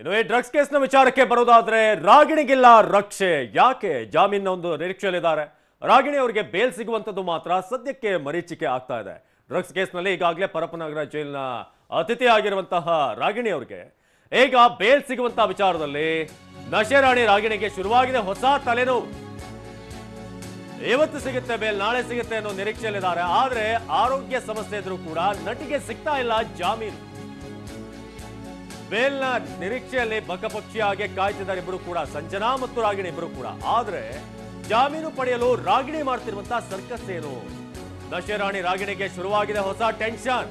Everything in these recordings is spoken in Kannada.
ಇನ್ನು ಈ ಡ್ರಗ್ಸ್ ಕೇಸ್ನ ವಿಚಾರಕ್ಕೆ ಬರೋದಾದ್ರೆ ರಾಗಿಣಿಗಿಲ್ಲ ರಕ್ಷೆ ಯಾಕೆ ಜಾಮೀನಿನ ಒಂದು ನಿರೀಕ್ಷೆಯಲ್ಲಿದ್ದಾರೆ ರಾಗಿಣಿ ಅವರಿಗೆ ಬೇಲ್ ಸಿಗುವಂತದ್ದು ಮಾತ್ರ ಸದ್ಯಕ್ಕೆ ಮರೀಚಿಕೆ ಆಗ್ತಾ ಇದೆ ಡ್ರಗ್ಸ್ ಕೇಸ್ನಲ್ಲಿ ಈಗಾಗಲೇ ಪರಪನಗರ ಜೈಲಿನ ಅತಿಥಿ ಆಗಿರುವಂತಹ ರಾಗಿಣಿ ಅವರಿಗೆ ಈಗ ಬೇಲ್ ಸಿಗುವಂತಹ ವಿಚಾರದಲ್ಲಿ ನಶೆರಾಣಿ ರಾಗಿಣಿಗೆ ಶುರುವಾಗಿದೆ ಹೊಸ ತಲೆನೋವು ಇವತ್ತು ಸಿಗುತ್ತೆ ಬೇಲ್ ನಾಳೆ ಸಿಗುತ್ತೆ ಅನ್ನೋ ನಿರೀಕ್ಷೆಯಲ್ಲಿದ್ದಾರೆ ಆದ್ರೆ ಆರೋಗ್ಯ ಸಮಸ್ಯೆ ಇದ್ರೂ ಕೂಡ ನಟಿಗೆ ಸಿಗ್ತಾ ಇಲ್ಲ ಜಾಮೀನು ಬೇಲ್ನ ನಿರೀಕ್ಷೆಯಲ್ಲಿ ಬಕಪಕ್ಷಿಯಾಗಿ ಕಾಯ್ತಿದ್ದಾರೆ ಇಬ್ಬರು ಕೂಡ ಸಂಜನಾ ಮತ್ತು ರಾಗಿಣಿ ಇಬ್ಬರು ಕೂಡ ಆದ್ರೆ ಜಾಮೀನು ಪಡೆಯಲು ರಾಗಿಣಿ ಮಾಡ್ತಿರುವಂತಹ ಸರ್ಕಸ್ ಏನು ದಶರಾಣಿ ರಾಗಿಣಿಗೆ ಶುರುವಾಗಿದೆ ಹೊಸ ಟೆನ್ಷನ್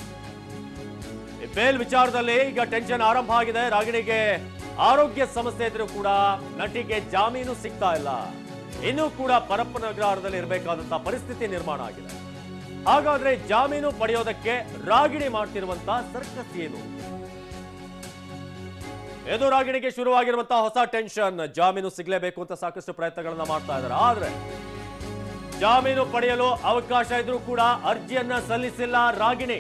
ಈ ಬೇಲ್ ವಿಚಾರದಲ್ಲಿ ಈಗ ಟೆನ್ಷನ್ ಆರಂಭ ಆಗಿದೆ ರಾಗಿಣಿಗೆ ಆರೋಗ್ಯ ಸಮಸ್ಯೆ ಇದ್ರೂ ಕೂಡ ನಟಿಗೆ ಜಾಮೀನು ಸಿಗ್ತಾ ಇಲ್ಲ ಇನ್ನೂ ಕೂಡ ಪರಪ್ಪನಗರದಲ್ಲಿ ಇರಬೇಕಾದಂತಹ ಪರಿಸ್ಥಿತಿ ನಿರ್ಮಾಣ ಆಗಿದೆ ಹಾಗಾದ್ರೆ ಜಾಮೀನು ಪಡೆಯೋದಕ್ಕೆ ರಾಗಿಣಿ ಮಾಡ್ತಿರುವಂತಹ ಸರ್ಕಸ್ ಏನು ಎದುರಾಗಿಣಿಗೆ ಶುರುವಾಗಿರುವಂತಹ ಹೊಸ ಟೆನ್ಷನ್ ಜಾಮೀನು ಸಿಗಲೇಬೇಕು ಅಂತ ಸಾಕಷ್ಟು ಪ್ರಯತ್ನಗಳನ್ನ ಮಾಡ್ತಾ ಇದ್ದಾರೆ ಆದ್ರೆ ಜಾಮೀನು ಪಡೆಯಲು ಅವಕಾಶ ಇದ್ರೂ ಕೂಡ ಅರ್ಜಿಯನ್ನ ಸಲ್ಲಿಸಿಲ್ಲ ರಾಗಿಣಿ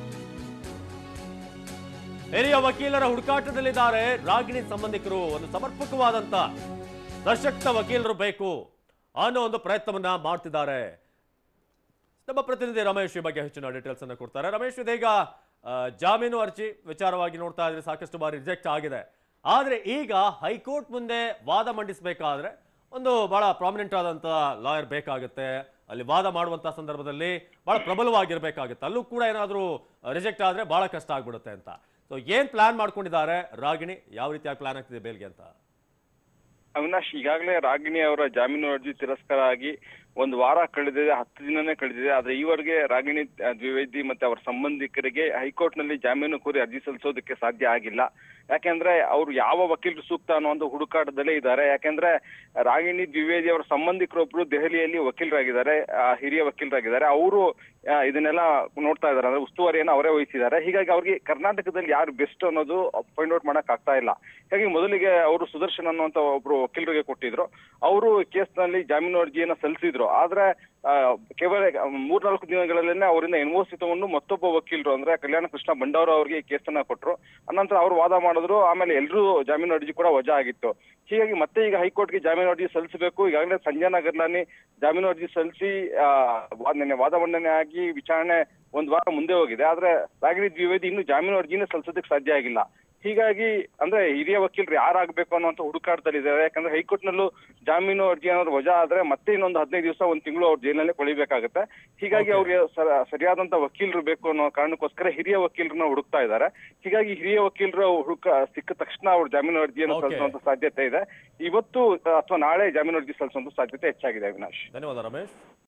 ಹಿರಿಯ ವಕೀಲರ ಹುಡುಕಾಟದಲ್ಲಿದ್ದಾರೆ ರಾಗಿಣಿ ಸಂಬಂಧಿಕರು ಒಂದು ಸಮರ್ಪಕವಾದಂತ ಸಶಕ್ತ ವಕೀಲರು ಬೇಕು ಅನ್ನೋ ಒಂದು ಪ್ರಯತ್ನವನ್ನ ಮಾಡ್ತಿದ್ದಾರೆ ನಮ್ಮ ಪ್ರತಿನಿಧಿ ರಮೇಶ್ ಈ ಬಗ್ಗೆ ಹೆಚ್ಚಿನ ಡೀಟೇಲ್ಸ್ ಅನ್ನು ಕೊಡ್ತಾರೆ ರಮೇಶ್ ಇದೀಗ ಆ, ಜಾಮೀನು ಅರ್ಜಿ ವಿಚಾರವಾಗಿ ನೋಡ್ತಾ ಇದ್ರೆ ಸಾಕಷ್ಟು ಬಾರಿ ರಿಜೆಕ್ಟ್ ಆಗಿದೆ ಆದ್ರೆ ಈಗ ಹೈಕೋರ್ಟ್ ಮುಂದೆ ವಾದ ಮಂಡಿಸಬೇಕಾದ್ರೆ ಒಂದು ಬಹಳ ಪ್ರಾಮಿನೆಂಟ್ ಆದಂತ ಲಾಯರ್ ಬೇಕಾಗುತ್ತೆ ಅಲ್ಲಿ ವಾದ ಮಾಡುವಂತ ಸಂದರ್ಭದಲ್ಲಿ ಬಹಳ ಪ್ರಬಲವಾಗಿರ್ಬೇಕಾಗುತ್ತೆ ಅಲ್ಲೂ ಕೂಡ ಏನಾದರೂ ರಿಜೆಕ್ಟ್ ಆದ್ರೆ ಬಹಳ ಕಷ್ಟ ಆಗ್ಬಿಡುತ್ತೆ ಅಂತ ಸೊ ಏನ್ ಪ್ಲಾನ್ ಮಾಡ್ಕೊಂಡಿದ್ದಾರೆ ರಾಗಿಣಿ ಯಾವ ರೀತಿಯಾಗಿ ಪ್ಲಾನ್ ಆಗ್ತಿದೆ ಬೇಲ್ಗೆ ಅಂತ ಅವಿನಾಶ್ ಈಗಾಗಲೇ ರಾಗಿಣಿ ಅವರ ಜಾಮೀನು ಅರ್ಜಿ ತಿರಸ್ಕಾರ ಆಗಿ ಒಂದು ವಾರ ಕಳೆದಿದೆ ಹತ್ತು ದಿನನೇ ಕಳೆದಿದೆ ಆದ್ರೆ ಈವರೆಗೆ ರಾಗಿಣಿ ಆ, ದ್ವಿವೇದಿ ಮತ್ತೆ ಅವರ ಸಂಬಂಧಿಕರಿಗೆ ಹೈಕೋರ್ಟ್ ನಲ್ಲಿ ಜಾಮೀನು ಕೋರಿ ಅರ್ಜಿ ಸಲ್ಲಿಸೋದಕ್ಕೆ ಸಾಧ್ಯ ಆಗಿಲ್ಲ ಯಾಕೆಂದ್ರೆ ಅವರು ಯಾವ ವಕೀಲರು ಸೂಕ್ತ ಅನ್ನೋ ಒಂದು ಹುಡುಕಾಟದಲ್ಲೇ ಇದ್ದಾರೆ ಯಾಕೆಂದ್ರೆ ರಾಗಿಣಿ ದ್ವಿವೇದಿ ಅವರ ಸಂಬಂಧಿಕರೊಬ್ರು ದೆಹಲಿಯಲ್ಲಿ ವಕೀಲರಾಗಿದ್ದಾರೆ ಆ, ಹಿರಿಯ ವಕೀಲರಾಗಿದ್ದಾರೆ ಅವರು ಇದನ್ನೆಲ್ಲ ನೋಡ್ತಾ ಇದ್ದಾರೆ ಅಂದ್ರೆ ಉಸ್ತುವಾರಿಯನ್ನು ಅವರೇ ವಹಿಸಿದ್ದಾರೆ ಹೀಗಾಗಿ ಅವ್ರಿಗೆ ಕರ್ನಾಟಕದಲ್ಲಿ ಯಾರು ಬೆಸ್ಟ್ ಅನ್ನೋದು ಫೈಂಡ್ ಔಟ್ ಮಾಡಕ್ ಆಗ್ತಾ ಇಲ್ಲ ಹೀಗಾಗಿ ಮೊದಲಿಗೆ ಅವರು ಸುದರ್ಶನ್ ಅನ್ನುವಂತ ಒಬ್ರು ವಕೀಲರಿಗೆ ಕೊಟ್ಟಿದ್ರು ಅವರು ಕೇಸ್ನಲ್ಲಿ ಜಾಮೀನು ಅರ್ಜಿಯನ್ನ ಸಲ್ಲಿಸಿದ್ರು ಆದ್ರೆ ಆ, ಕೇವಲ ಮೂರ್ನಾಲ್ಕು ದಿನಗಳಲ್ಲೇನೆ ಅವರಿಂದ ಎನ್ಒಸಿ ತಗೊಂಡು ಮತ್ತೊಬ್ಬ ವಕೀಲರು ಅಂದ್ರೆ ಕಲ್ಯಾಣ ಕೃಷ್ಣ ಬಂಡಾರ ಅವರಿಗೆ ಈ ಕೇಸನ್ನ ಕೊಟ್ರು ಅನಂತರ ಅವರು ವಾದ ಮಾಡಿದ್ರು ಆಮೇಲೆ ಎಲ್ಲರೂ ಜಾಮೀನು ಅರ್ಜಿ ಕೂಡ ವಜಾ ಆಗಿತ್ತು ಹೀಗಾಗಿ ಮತ್ತೆ ಈಗ ಹೈಕೋರ್ಟ್ಗೆ ಜಾಮೀನು ಅರ್ಜಿ ಸಲ್ಲಿಸಬೇಕು ಈಗಾಗಲೇ ಸಂಜನಾ ಗರ್ಲಾನಿ ಜಾಮೀನು ಅರ್ಜಿ ಸಲ್ಲಿಸಿ ಆ, ವಾ- ನಿನ್ನೆ ವಾದ ಮಂಡನೆ ಆಗಿ ವಿಚಾರಣೆ ಒಂದ್ ವಾರ ಮುಂದೆ ಹೋಗಿದೆ ಆದ್ರೆ ರಾಗಿಣಿ ದ್ವಿವೇದಿ ಇನ್ನು ಜಾಮೀನು ಅರ್ಜಿನೇ ಸಲ್ಲಿಸೋದಕ್ಕೆ ಸಾಧ್ಯ ಆಗಿಲ್ಲ ಹೀಗಾಗಿ ಅಂದ್ರೆ ಹಿರಿಯ ವಕೀಲರು ಯಾರಾಗಬೇಕು ಅನ್ನುವಂತ ಹುಡುಕಾಟದಲ್ಲಿದ್ದಾರೆ ಯಾಕಂದ್ರೆ ಹೈಕೋರ್ಟ್ ನಲ್ಲೂ ಜಾಮೀನು ಅರ್ಜಿ ಏನಾದ್ರು ವಜಾ ಆದ್ರೆ ಮತ್ತೆ ಇನ್ನೊಂದು ಹದಿನೈದು ದಿವಸ ಒಂದ್ ತಿಂಗಳು ಅವ್ರು ಜೈಲಲ್ಲೇ ಕೊಳಿಬೇಕಾಗುತ್ತೆ ಹೀಗಾಗಿ Okay. ಅವ್ರಿಗೆ ಸರ- ಸರಿಯಾದಂತ ವಕೀಲರು ಬೇಕು ಅನ್ನೋ ಕಾರಣಕ್ಕೋಸ್ಕರ ಹಿರಿಯ ವಕೀಲರನ್ನ ಹುಡುಕ್ತಾ ಇದ್ದಾರೆ ಹೀಗಾಗಿ ಹಿರಿಯ ವಕೀಲರು ಹುಡುಕ ಸಿಕ್ಕ ತಕ್ಷಣ ಅವ್ರು ಜಾಮೀನು ಅರ್ಜಿಯನ್ನು Okay. ಸಲ್ಲಿಸುವಂತ ಸಾಧ್ಯತೆ ಇದೆ ಇವತ್ತು ಅಥವಾ ನಾಳೆ ಜಾಮೀನು ಅರ್ಜಿ ಸಲ್ಲಿಸುವಂತ ಸಾಧ್ಯತೆ ಹೆಚ್ಚಾಗಿದೆ ಅವಿನಾಶ್ ಧನ್ಯವಾದ ರಮೇಶ್